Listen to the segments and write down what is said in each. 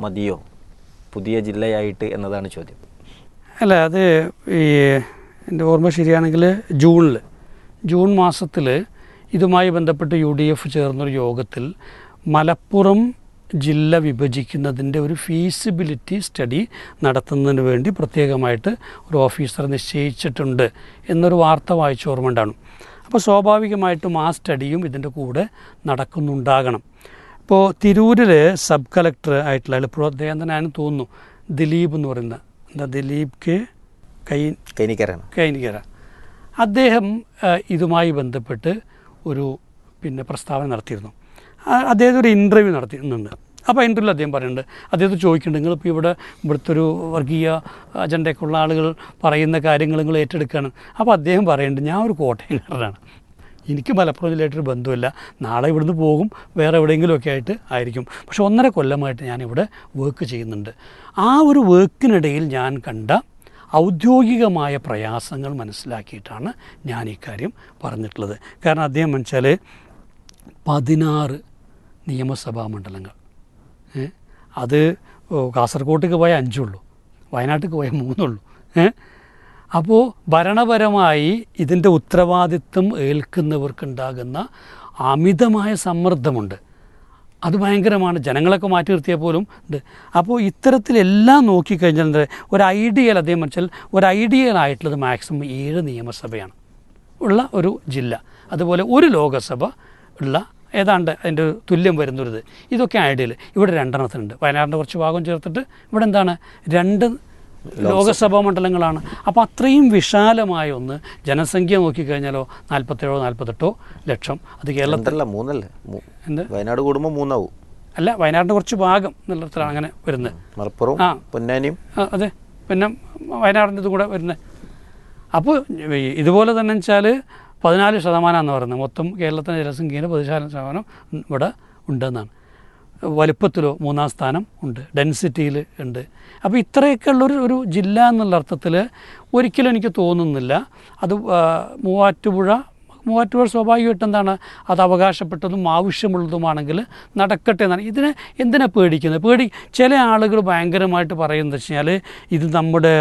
മതിയോ പുതിയ ജില്ലയായിട്ട് എന്നതാണ് ചോദ്യം അല്ല അത് ഈ എൻ്റെ ഓർമ്മ ശരിയാണെങ്കിൽ ജൂണിൽ ജൂൺ മാസത്തിൽ ഇതുമായി ബന്ധപ്പെട്ട് യു ഡി എഫ് ചേർന്നൊരു യോഗത്തിൽ മലപ്പുറം ജില്ല വിഭജിക്കുന്നതിൻ്റെ ഒരു ഫീസിബിലിറ്റി സ്റ്റഡി നടത്തുന്നതിന് വേണ്ടി പ്രത്യേകമായിട്ട് ഒരു ഓഫീസർ നിശ്ചയിച്ചിട്ടുണ്ട് എന്നൊരു വാർത്ത വായിച്ച ഓർമ്മ ഉണ്ടാണ് അപ്പോൾ സ്വാഭാവികമായിട്ടും ആ സ്റ്റഡിയും ഇതിൻ്റെ കൂടെ നടക്കുന്നുണ്ടാകണം ഇപ്പോൾ തിരൂരിൽ സബ് കളക്ടർ ആയിട്ടുള്ള ആൾ ഇപ്പോൾ അദ്ദേഹം തന്നെയാണ് തോന്നുന്നു ദിലീപ് എന്ന് പറയുന്ന എന്താ ദിലീപ് കെ കൈ കൈനിക്കരാണ് കൈനികര അദ്ദേഹം ആ, ഇതുമായി ബന്ധപ്പെട്ട് ഒരു പിന്നെ പ്രസ്താവന നടത്തിയിരുന്നു ആ, അദ്ദേഹം ഒരു ഇൻ്റർവ്യൂ നടത്തിയിട്ടുണ്ട് അപ്പോൾ ഇൻ്റർവ്യൂവിൽ അദ്ദേഹം പറയുന്നുണ്ട് അദ്ദേഹത്തെ ചോദിക്കുന്നുണ്ട് നിങ്ങളിപ്പോൾ ഇവിടെ ഇവിടുത്തെ ഒരു വർഗീയ അജണ്ടയൊക്കെ ഉള്ള ആളുകൾ പറയുന്ന കാര്യങ്ങൾ നിങ്ങൾ ഏറ്റെടുക്കുകയാണ് അപ്പോൾ അദ്ദേഹം പറയുന്നുണ്ട് ഞാൻ ഒരു കോട്ടയംകാരനാണ് എനിക്ക് മലപ്പുറം ജില്ലയായിട്ടൊരു ബന്ധമില്ല നാളെ ഇവിടുന്ന് പോകും വേറെ എവിടെയെങ്കിലുമൊക്കെ ആയിട്ട് ആയിരിക്കും പക്ഷെ ഒന്നര കൊല്ലമായിട്ട് ഞാനിവിടെ വർക്ക് ചെയ്യുന്നുണ്ട് ആ ഒരു വർക്കിനിടയിൽ ഞാൻ കണ്ട ഔദ്യോഗികമായ പ്രയാസങ്ങൾ മനസ്സിലാക്കിയിട്ടാണ് ഞാൻ ഈ കാര്യം പറഞ്ഞിട്ടുള്ളത് കാരണം അദ്ദേഹം വെച്ചാൽ പതിനാറ് നിയമസഭാ മണ്ഡലങ്ങൾ ഏ? അത് ഓ, കാസർഗോട്ടേക്ക് പോയാൽ അഞ്ചുള്ളൂ വയനാട്ടിലേക്ക് പോയാൽ മൂന്നുള്ളൂ ഏ? അപ്പോൾ ഭരണപരമായി ഇതിൻ്റെ ഉത്തരവാദിത്വം ഏൽക്കുന്നവർക്കുണ്ടാകുന്ന അമിതമായ സമ്മർദ്ദമുണ്ട് അത് ഭയങ്കരമാണ് ജനങ്ങളൊക്കെ മാറ്റി നിർത്തിയാൽ പോലും ഉണ്ട് അപ്പോൾ ഇത്തരത്തിലെല്ലാം നോക്കിക്കഴിഞ്ഞാൽ എന്താ ഒരു ഐഡിയൽ അദ്ദേഹം വെച്ചാൽ ഒരു ഐഡിയൽ ആയിട്ടുള്ളത് മാക്സിമം ഏഴ് നിയമസഭയാണ് ഉള്ള ഒരു ജില്ല അതുപോലെ ഒരു ലോകസഭ ഉള്ള ഏതാണ്ട് അതിൻ്റെ ഒരു തുല്യം വരുന്നൊരിത് ഇതൊക്കെ ഐഡിയൽ ഇവിടെ രണ്ടെണ്ണത്തിനുണ്ട് വയനാടിൻ്റെ കുറച്ച് ഭാഗം ചേർത്തിട്ട് ഇവിടെ എന്താണ് രണ്ട് ലോകസഭാ മണ്ഡലങ്ങളാണ് അപ്പോൾ അത്രയും വിശാലമായ ഒന്ന് ജനസംഖ്യ നോക്കിക്കഴിഞ്ഞാലോ നാൽപ്പത്തേഴോ നാൽപ്പത്തെട്ടോ ലക്ഷം അത് കേരളത്തിൽ രണ്ടല്ല മൂന്നല്ലേ മൂ- എന്ത് വയനാട് കൂടുമ്പോൾ മൂന്നാവും അല്ല വയനാടിൻ്റെ കുറച്ച് ഭാഗം എന്നുള്ളതിലാണ് അങ്ങനെ വരുന്നത് മലപ്പുറം ആ. പൊന്നാനിയും ആ, അതെ പിന്നെ വയനാടിൻ്റെ ഇതും കൂടെ വരുന്നത് അപ്പോൾ ഇതുപോലെ തന്നെ വെച്ചാൽ പതിനാല് ശതമാനമാണെന്ന് പറയുന്നത് മൊത്തം കേരളത്തിൻ്റെ ജനസംഖ്യയിൽ പതിനാല് ശതമാനം ഇവിടെ ഉണ്ടെന്നാണ് വലുപ്പത്തിലോ മൂന്നാം സ്ഥാനം ഉണ്ട് ഡെൻസിറ്റിയിൽ ഉണ്ട് അപ്പോൾ ഇത്രയൊക്കെ ഉള്ളൊരു ഒരു ജില്ല എന്നുള്ള അർത്ഥത്തിൽ ഒരിക്കലും എനിക്ക് തോന്നുന്നില്ല അത് ആ, മൂവാറ്റുപുഴ മൂവാറ്റുപുഴ സ്വാഭാവികമായിട്ട് എന്താണ് അത് അവകാശപ്പെട്ടതും ആവശ്യമുള്ളതുമാണെങ്കിൽ നടക്കട്ടെ എന്നാണ് ഇതിനെ എന്തിനാ പേടിക്കുന്നത് പേടി ചില ആളുകൾ ഭയങ്കരമായിട്ട് പറയുന്നത് വെച്ച് കഴിഞ്ഞാൽ ഇത് നമ്മുടെ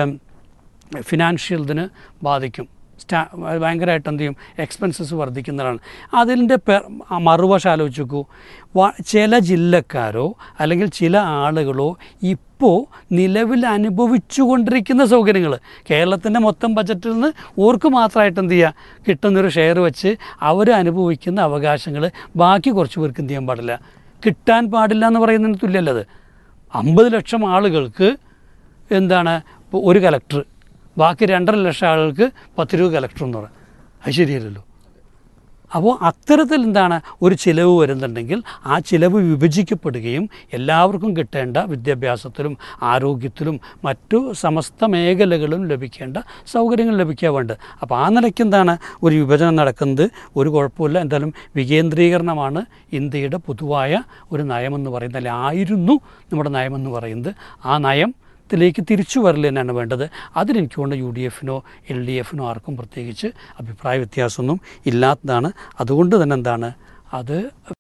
ഫിനാൻഷ്യൽ ഇതിന് ബാധിക്കും സ്റ്റാ ഭയങ്കരമായിട്ട് എന്ത് ചെയ്യും എക്സ്പെൻസസ് വർദ്ധിക്കുന്നതാണ് അതിൻ്റെ പെ മറുവശം ആലോചിച്ച് നോക്കൂ വ- ചില ജില്ലക്കാരോ അല്ലെങ്കിൽ ചില ആളുകളോ ഇപ്പോൾ നിലവിൽ അനുഭവിച്ചു കൊണ്ടിരിക്കുന്ന സൗകര്യങ്ങൾ കേരളത്തിൻ്റെ മൊത്തം ബജറ്റിൽ നിന്ന് ഓർക്ക് മാത്രമായിട്ട് എന്ത് ചെയ്യുക കിട്ടുന്നൊരു ഷെയർ വെച്ച് അവർ അനുഭവിക്കുന്ന അവകാശങ്ങൾ ബാക്കി കുറച്ച് പേർക്ക് എന്ത് ചെയ്യാൻ പാടില്ല കിട്ടാൻ പാടില്ല എന്ന് പറയുന്നതിന് തുല്യമല്ലത് അമ്പത് ലക്ഷം ആളുകൾക്ക് എന്താണ് ഇപ്പോൾ ഒരു കലക്ടർ ബാക്കി രണ്ടര ലക്ഷം ആളുകൾക്ക് പത്ത് രൂപ കലക്ടർ എന്ന് പറയും അത് ശരിയല്ലല്ലോ അപ്പോൾ അത്തരത്തിൽ എന്താണ് ഒരു ചിലവ് വരുന്നുണ്ടെങ്കിൽ ആ ചിലവ് വിഭജിക്കപ്പെടുകയും എല്ലാവർക്കും കിട്ടേണ്ട വിദ്യാഭ്യാസത്തിലും ആരോഗ്യത്തിലും മറ്റു സമസ്ത മേഖലകളിലും ലഭിക്കേണ്ട സൗകര്യങ്ങൾ ലഭിക്കുക വേണ്ടത് അപ്പോൾ ആ നിലയ്ക്ക് എന്താണ് ഒരു വിഭജനം നടക്കുന്നത് ഒരു കുഴപ്പമില്ല എന്തായാലും വികേന്ദ്രീകരണമാണ് ഇന്ത്യയുടെ പൊതുവായ ഒരു നയമെന്ന് പറയുന്നത് അല്ലെ ആയിരുന്നു നമ്മുടെ നയമെന്ന് പറയുന്നത് ആ നയം ത്തിലേക്ക് തിരിച്ചു വരൽ തന്നെയാണ് വേണ്ടത് അതിനെനിക്ക് കൊണ്ട് യു ഡി എഫിനോ എൽ ഡി എഫിനോ ആർക്കും പ്രത്യേകിച്ച് അഭിപ്രായ വ്യത്യാസമൊന്നും ഇല്ലാത്തതാണ് അതുകൊണ്ട് തന്നെ എന്താണ് അത്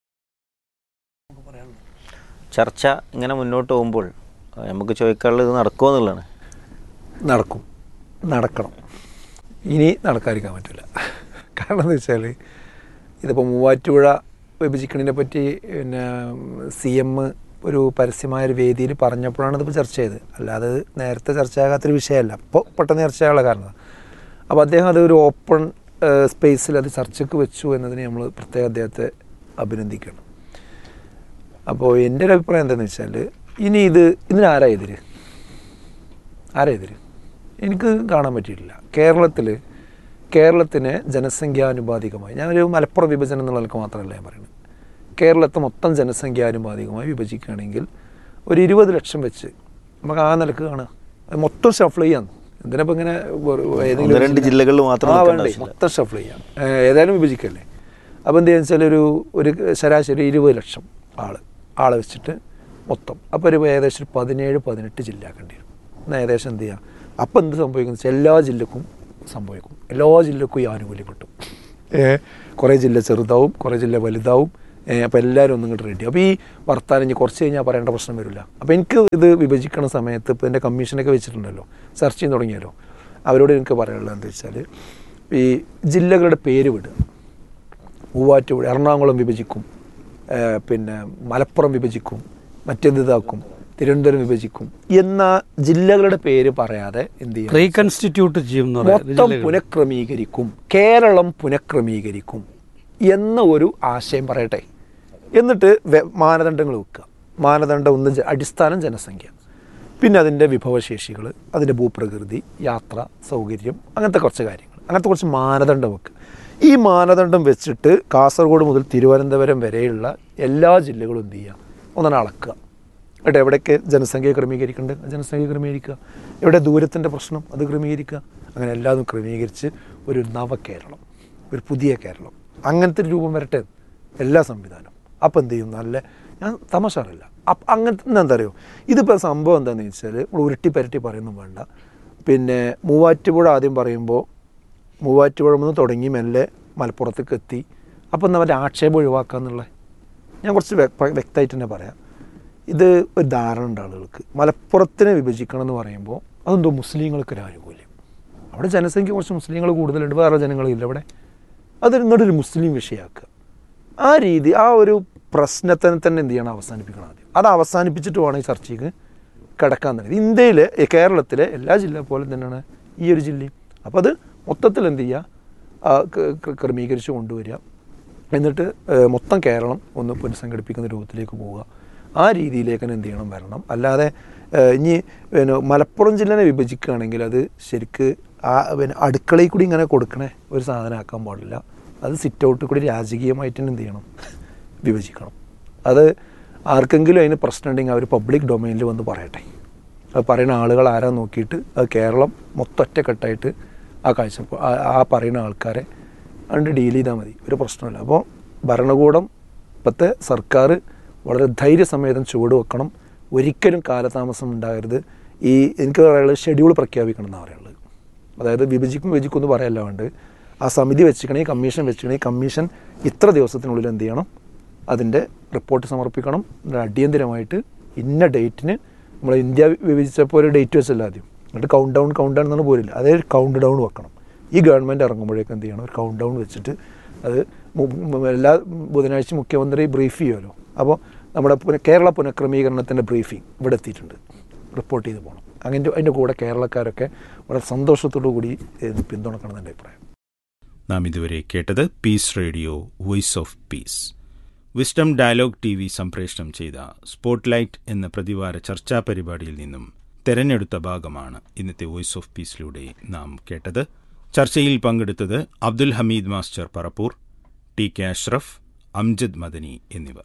ചർച്ച ഇങ്ങനെ മുന്നോട്ട് പോകുമ്പോൾ ആ, നമുക്ക് ചോദിക്കാനുള്ളത് ഇത് നടക്കുമോ എന്നുള്ളതാണ് നടക്കും നടക്കണം ഇനി നടക്കാതിരിക്കാൻ പറ്റില്ല കാരണം എന്താ വെച്ചാൽ ഇതിപ്പോൾ മൂവാറ്റുപുഴ വിഭജിക്കണതിനെ പറ്റി പിന്നെ സി എം ഒരു പരസ്യമായ ഒരു വേദിയിൽ പറഞ്ഞപ്പോഴാണ് ഇതിപ്പോൾ ചർച്ച ചെയ്തത് അല്ലാതെ ഇത് നേരത്തെ ചർച്ചയാകാത്തൊരു വിഷയമല്ല ഇപ്പോൾ പെട്ടെന്ന് ചർച്ചയാകാനുള്ള കാരണം അപ്പോൾ അദ്ദേഹം അത് ഒരു ഓപ്പൺ സ്പേസിൽ അത് ചർച്ചയ്ക്ക് വെച്ചു എന്നതിന് നമ്മൾ പ്രത്യേകം അദ്ദേഹത്തെ അഭിനന്ദിക്കണം അപ്പോൾ എൻ്റെ ഒരു അഭിപ്രായം എന്താണെന്ന് വെച്ചാൽ ഇനി ഇത് ഇതിനാരാ എതിര് ആരാ എതിര് എനിക്ക് കാണാൻ പറ്റിയിട്ടില്ല കേരളത്തിൽ കേരളത്തിന് ജനസംഖ്യാനുപാതികമായി ഞാനൊരു മലപ്പുറം വിഭജനം എന്നുള്ള നിലക്ക് മാത്രമല്ല ഞാൻ പറയുന്നത് കേരളത്തെ മൊത്തം ജനസംഖ്യാനുപാതികമായി വിഭജിക്കുകയാണെങ്കിൽ ഒരു ഇരുപത് ലക്ഷം വെച്ച് നമുക്ക് ആ നിലക്ക് കാണുക അത് മൊത്തം ഷഫിൾ ചെയ്യാം എന്തിനപ്പോൾ ഇങ്ങനെ ഒരു ഒന്ന് രണ്ട് ജില്ല- ജില്ലകളിൽ മാത്രം ആ, നിൽക്കേണ്ട വേണ്ടേ, ആവശ്യമില്ല. മൊത്തം ഷഫിൾ ചെയ്യാം ഏഹ് ഏതായാലും വിഭജിക്കല്ലേ അപ്പോൾ എന്ത് ചെയ്യുക വെച്ചാൽ ഒരു ഒരു ശരാശരി ഇരുപത് ലക്ഷം ആൾ ആളെ വെച്ചിട്ട് മൊത്തം അപ്പോൾ ഒരു ഏകദേശം ഒരു പതിനേഴ് പതിനെട്ട് ജില്ല ആക്കേണ്ടി വരും എന്നാൽ ഏകദേശം എന്ത് ചെയ്യുക അപ്പോൾ എന്ത് സംഭവിക്കുന്നു വെച്ചാൽ എല്ലാ ജില്ലക്കും സംഭവിക്കും എല്ലാ ജില്ലക്കും ഈ ആനുകൂല്യം കിട്ടും ഏ കുറേ ജില്ല ചെറുതാവും കുറേ ജില്ല വലുതാവും അപ്പോൾ എല്ലാവരും ഒന്നും ഇങ്ങോട്ട് റെഡി അപ്പോൾ ഈ വർത്താനം ഇനി കുറച്ച് കഴിഞ്ഞാൽ പറയേണ്ട പ്രശ്നം വരില്ല അപ്പോൾ എനിക്ക് ഇത് വിഭജിക്കണ സമയത്ത് ഇപ്പോൾ എൻ്റെ കമ്മീഷനൊക്കെ വെച്ചിട്ടുണ്ടല്ലോ സെർച്ച് ചെയ്യാൻ തുടങ്ങിയല്ലോ അവരോട് എനിക്ക് പറയാനുള്ളത് എന്താ വെച്ചാൽ ഈ ജില്ലകളുടെ പേര് വിടുക മൂവാറ്റുപുഴ എറണാകുളം വിഭജിക്കും ഏഹ് പിന്നെ മലപ്പുറം വിഭജിക്കും മറ്റേത് ഇതാക്കും തിരുവനന്തപുരം വിഭജിക്കും എന്ന ജില്ലകളുടെ പേര് പറയാതെ എന്ത് ചെയ്യണം റീകൺസ്റ്റിറ്റ്യൂട്ട് ചെയ്യും എന്ന് പറയാം മൊത്തം പുനഃക്രമീകരിക്കും കേരളം പുനഃക്രമീകരിക്കും എന്ന ഒരു ആശയം പറയട്ടെ എന്നിട്ട് വെ- മാനദണ്ഡങ്ങൾ വെക്കുക മാനദണ്ഡം ഒന്ന് ജ- അടിസ്ഥാനം ജനസംഖ്യ പിന്നെ അതിൻ്റെ വിഭവശേഷികൾ അതിൻ്റെ ഭൂപ്രകൃതി യാത്ര സൗകര്യം അങ്ങനത്തെ കുറച്ച് കാര്യങ്ങൾ അങ്ങനത്തെ കുറച്ച് മാനദണ്ഡം വെക്കുക ഈ മാനദണ്ഡം വെച്ചിട്ട് കാസർഗോഡ് മുതൽ തിരുവനന്തപുരം വരെയുള്ള എല്ലാ ജില്ലകളും എന്ത് ചെയ്യുക ഒന്നാണ് അളക്കുക എന്നിട്ട് എവിടെയൊക്കെ ജനസംഖ്യ ക്രമീകരിക്കേണ്ടത് ജനസംഖ്യ ക്രമീകരിക്കുക എവിടെ ദൂരത്തിൻ്റെ പ്രശ്നം അത് ക്രമീകരിക്കുക അങ്ങനെ എല്ലാതും ക്രമീകരിച്ച് ഒരു നവകേരളം ഒരു പുതിയ കേരളം അങ്ങനത്തെ ഒരു രൂപം വരട്ടെ എല്ലാ സംവിധാനവും അപ്പം എന്ത് ചെയ്യും നല്ല ഞാൻ തമാശ അറിയില്ല അപ്പം അങ്ങനത്തെ എന്താ അറിയോ ഇതിപ്പോൾ സംഭവം എന്താണെന്ന് വെച്ചാൽ നമ്മൾ ഉരുട്ടി പരട്ടി പറയുന്നു വേണ്ട പിന്നെ മൂവാറ്റുപുഴ ആദ്യം പറയുമ്പോൾ മൂവാറ്റുപുഴ നിന്ന് തുടങ്ങി മെല്ലെ മലപ്പുറത്തേക്ക് എത്തി അപ്പം എന്താ പറയുക ആക്ഷേപം ഒഴിവാക്കുക എന്നുള്ളത് ഞാൻ കുറച്ച് വ്യക്ത- വ്യക്തമായിട്ട് തന്നെ പറയാം ഇത് ഒരു ധാരണ ഉണ്ട് ആളുകൾക്ക് മലപ്പുറത്തിനെ വിഭജിക്കണം എന്ന് പറയുമ്പോൾ അതെന്തോ മുസ്ലിങ്ങൾക്ക് ഒരു ആനുകൂല്യം അവിടെ ജനസംഖ്യ കുറച്ച് മുസ്ലിങ്ങൾ കൂടുതലുണ്ട് വേറെ ജനങ്ങളില്ല അവിടെ അത് ഇങ്ങോട്ട് ഒരു മുസ്ലിം വിഷയമാക്കുക ആ രീതി ആ ഒരു പ്രശ്നത്തെ തന്നെ എന്ത് ചെയ്യണം അവസാനിപ്പിക്കണം ആദ്യം അത് അവസാനിപ്പിച്ചിട്ട് വേണം ഈ ചർച്ചയ്ക്ക് കിടക്കാൻ തന്നെ ഇന്ത്യയിലെ ഈ കേരളത്തിലെ എല്ലാ ജില്ല പോലെ തന്നെയാണ് ഈ ഒരു ജില്ലയും അപ്പോൾ അത് മൊത്തത്തിൽ എന്ത് ചെയ്യുക ആ, ക- ക- ക്രമീകരിച്ച് കൊണ്ടുവരിക എന്നിട്ട് ഏഹ്, മൊത്തം കേരളം ഒന്ന് പുനഃസംഘടിപ്പിക്കുന്ന രൂപത്തിലേക്ക് പോവുക ആ രീതിയിലേക്ക് തന്നെ എന്ത് ചെയ്യണം വരണം അല്ലാതെ ഏഹ്, ഇനി പിന്നെ മലപ്പുറം ജില്ലനെ വിഭജിക്കുകയാണെങ്കിൽ അത് ശരിക്ക് ആ പിന്നെ അടുക്കളയിൽ കൂടി ഇങ്ങനെ കൊടുക്കണേ ഒരു സാധനമാക്കാൻ പാടില്ല അത് സിറ്റ് ഔട്ടിൽ കൂടി രാജകീയമായിട്ട് തന്നെ എന്ത് ചെയ്യണം വിഭജിക്കണം അത് ആർക്കെങ്കിലും അതിന് പ്രശ്നം ഉണ്ടെങ്കിൽ അവർ പബ്ലിക് ഡൊമൈനിൽ വന്ന് പറയട്ടെ അത് പറയുന്ന ആളുകൾ ആരാ നോക്കിയിട്ട് അത് കേരളം മൊത്തം ഒറ്റക്കെട്ടായിട്ട് ആ കാഴ്ച ആ പറയുന്ന ആൾക്കാരെ അതുകൊണ്ട് ഡീൽ ചെയ്താൽ മതി ഒരു പ്രശ്നമില്ല അപ്പോൾ ഭരണകൂടം ഇപ്പോഴത്തെ സർക്കാർ വളരെ ധൈര്യസമേതം ചുവട് വെക്കണം ഒരിക്കലും കാലതാമസം ഉണ്ടാകരുത് ഈ എനിക്ക് പറയാനുള്ളത് ഷെഡ്യൂൾ പ്രഖ്യാപിക്കണം എന്നാണ് പറയുള്ളത് അതായത് വിഭജിക്കും വിഭജിക്കും എന്ന് പറയല്ല വേണ്ട ആ സമിതി വെച്ചിക്കണേ കമ്മീഷൻ വെച്ചിക്കണേ കമ്മീഷൻ ഇത്ര ദിവസത്തിനുള്ളിൽ എന്ത് ചെയ്യണം അതിൻ്റെ റിപ്പോർട്ട് സമർപ്പിക്കണം എന്നിട്ട് അടിയന്തിരമായിട്ട് ഇന്ന ഡേറ്റിന് നമ്മൾ ഇന്ത്യ വിഭജിച്ചപ്പോൾ ഒരു ഡേറ്റ് വെച്ചല്ല ആദ്യം എന്നിട്ട് കൗണ്ട് ഡൗൺ കൗണ്ട് ഡൗൺ എന്നാണ് പോരില്ല അതേ ഒരു കൗണ്ട് ഡൗൺ വെക്കണം ഈ ഗവൺമെൻറ് ഇറങ്ങുമ്പോഴേക്കും എന്ത് ചെയ്യണം ഒരു കൗണ്ട് ഡൗൺ വെച്ചിട്ട് അത് മു- മു- എല്ലാ ബുധനാഴ്ച മുഖ്യമന്ത്രി ബ്രീഫ് ചെയ്യുമല്ലോ അപ്പോൾ നമ്മുടെ പുന- കേരള പുനഃക്രമീകരണത്തിൻ്റെ ബ്രീഫിംഗ് ഇവിടെ എത്തിയിട്ടുണ്ട് റിപ്പോർട്ട് ചെയ്ത് പോകണം അങ്ങനെ അതിൻ്റെ കൂടെ കേരളക്കാരൊക്കെ വളരെ സന്തോഷത്തോടു കൂടി ഇത് പിന്തുണക്കണം എൻ്റെ അഭിപ്രായം നാം ഇതുവരെ കേട്ടത് Peace Radio Voice of Peace Wisdom Dialogue T V സംപ്രേഷണം ചെയ്ത സ്പോട്ട്ലൈറ്റ് എന്ന പ്രതിവാര ചർച്ചാ പരിപാടിയിൽ നിന്നും തെരഞ്ഞെടുത്ത ഭാഗമാണ് ഇന്നത്തെ വോയിസ് ഓഫ് പീസിലൂടെ നാം കേട്ടത് ചർച്ചയിൽ പങ്കെടുത്തത് Abdul Hameed master Parappur T K Ashraf Amjad Madani എന്നിവർ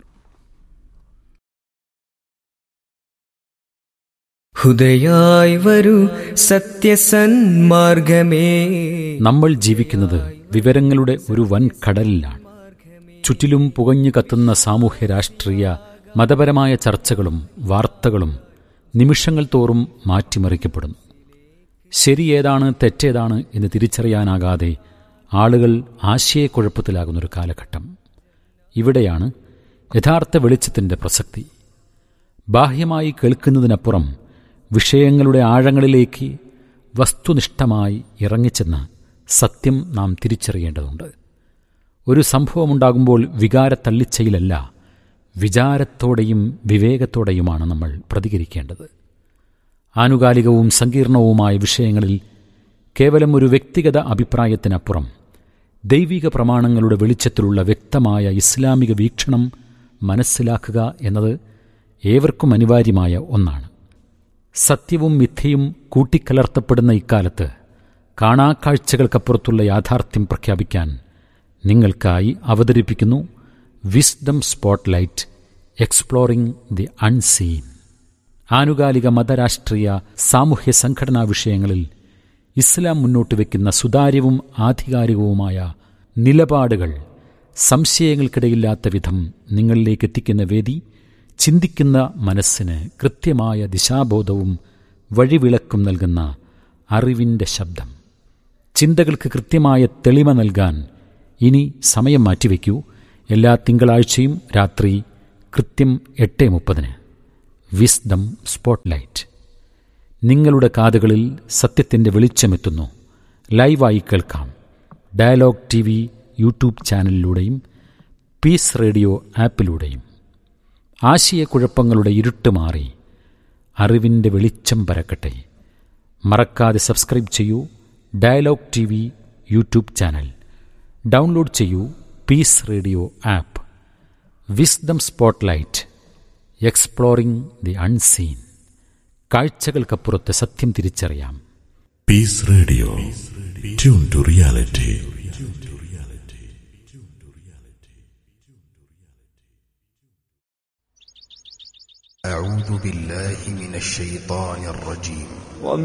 ഹുദയായി വരൂ സത്യസന്മാർഗമേ നമ്മൾ ജീവിക്കുന്നത് വിവരങ്ങളുടെ ഒരു വൻ കടലിലാണ് ചുറ്റിലും പുകഞ്ഞു കത്തുന്ന സാമൂഹ്യ രാഷ്ട്രീയ മതപരമായ ചർച്ചകളും വാർത്തകളും നിമിഷങ്ങൾ തോറും മാറ്റിമറിക്കപ്പെടുന്നു ശരിയേതാണ് തെറ്റേതാണ് എന്ന് തിരിച്ചറിയാനാകാതെ ആളുകൾ ആശയക്കുഴപ്പത്തിലാകുന്നൊരു കാലഘട്ടം ഇവിടെയാണ് യഥാർത്ഥ വെളിച്ചത്തിൻ്റെ പ്രസക്തി ബാഹ്യമായി കേൾക്കുന്നതിനപ്പുറം വിഷയങ്ങളുടെ ആഴങ്ങളിലേക്ക് വസ്തുനിഷ്ഠമായി ഇറങ്ങിച്ചെന്ന് സത്യം നാം തിരിച്ചറിയേണ്ടതുണ്ട് ഒരു സംഭവമുണ്ടാകുമ്പോൾ വികാരത്തള്ളിച്ചയിലല്ല വിചാരത്തോടെയും വിവേകത്തോടെയുമാണ് നമ്മൾ പ്രതികരിക്കേണ്ടത് ആനുകാലികവും സങ്കീർണവുമായ വിഷയങ്ങളിൽ കേവലം ഒരു വ്യക്തിഗത അഭിപ്രായത്തിനപ്പുറം ദൈവിക പ്രമാണങ്ങളുടെ വെളിച്ചത്തിലുള്ള വ്യക്തമായ ഇസ്ലാമിക വീക്ഷണം മനസ്സിലാക്കുക എന്നത് ഏവർക്കും അനിവാര്യമായ ഒന്നാണ് സത്യവും മിഥ്യയും കൂട്ടിക്കലർത്തപ്പെടുന്ന ഇക്കാലത്ത് കാണാക്കാഴ്ചകൾക്കപ്പുറത്തുള്ള യാഥാർത്ഥ്യം പ്രഖ്യാപിക്കാൻ നിങ്ങൾക്കായി അവതരിപ്പിക്കുന്നു Wisdom Spotlight exploring the unseen ആനുകാലിക മതരാഷ്ട്രീയ സാമൂഹ്യ സംഘടനാ വിഷയങ്ങളിൽ ഇസ്ലാം മുന്നോട്ട് വയ്ക്കുന്ന സുതാര്യവും ആധികാരികവുമായ നിലപാടുകൾ സംശയങ്ങൾക്കിടയില്ലാത്ത വിധം നിങ്ങളിലേക്ക് എത്തിക്കുന്ന വേദി ചിന്തിക്കുന്ന മനസ്സിന് കൃത്യമായ ദിശാബോധവും വഴിവിളക്കും നൽകുന്ന അറിവിൻ്റെ ശബ്ദം ചിന്തകൾക്ക് കൃത്യമായ തെളിമ നൽകാൻ ഇനി സമയം മാറ്റിവെക്കൂ എല്ലാ തിങ്കളാഴ്ചയും രാത്രി കൃത്യം എട്ട് മുപ്പതിന് വിസ്ഡം സ്പോട്ട്ലൈറ്റ് നിങ്ങളുടെ കാതുകളിൽ സത്യത്തിൻ്റെ വെളിച്ചമെത്തുന്നു ലൈവായി കേൾക്കാം ഡയലോഗ് ടി വി യൂട്യൂബ് ചാനലിലൂടെയും പീസ് റേഡിയോ ആപ്പിലൂടെയും ആശയക്കുഴപ്പങ്ങളുടെ ഇരുട്ട് മാറി അറിവിൻ്റെ വെളിച്ചം പരക്കട്ടെ മറക്കാതെ സബ്സ്ക്രൈബ് ചെയ്യൂ Dialogue T V YouTube channel download ചെയ്യൂ Peace Radio app Wisdom Spotlight exploring the unseen കാഴ്ചകൾക്കപ്പുറത്ത് സത്യം തിരിച്ചറിയാം Peace Radio. Tune to reality. أعوذ بالله من الشيطان الرجيم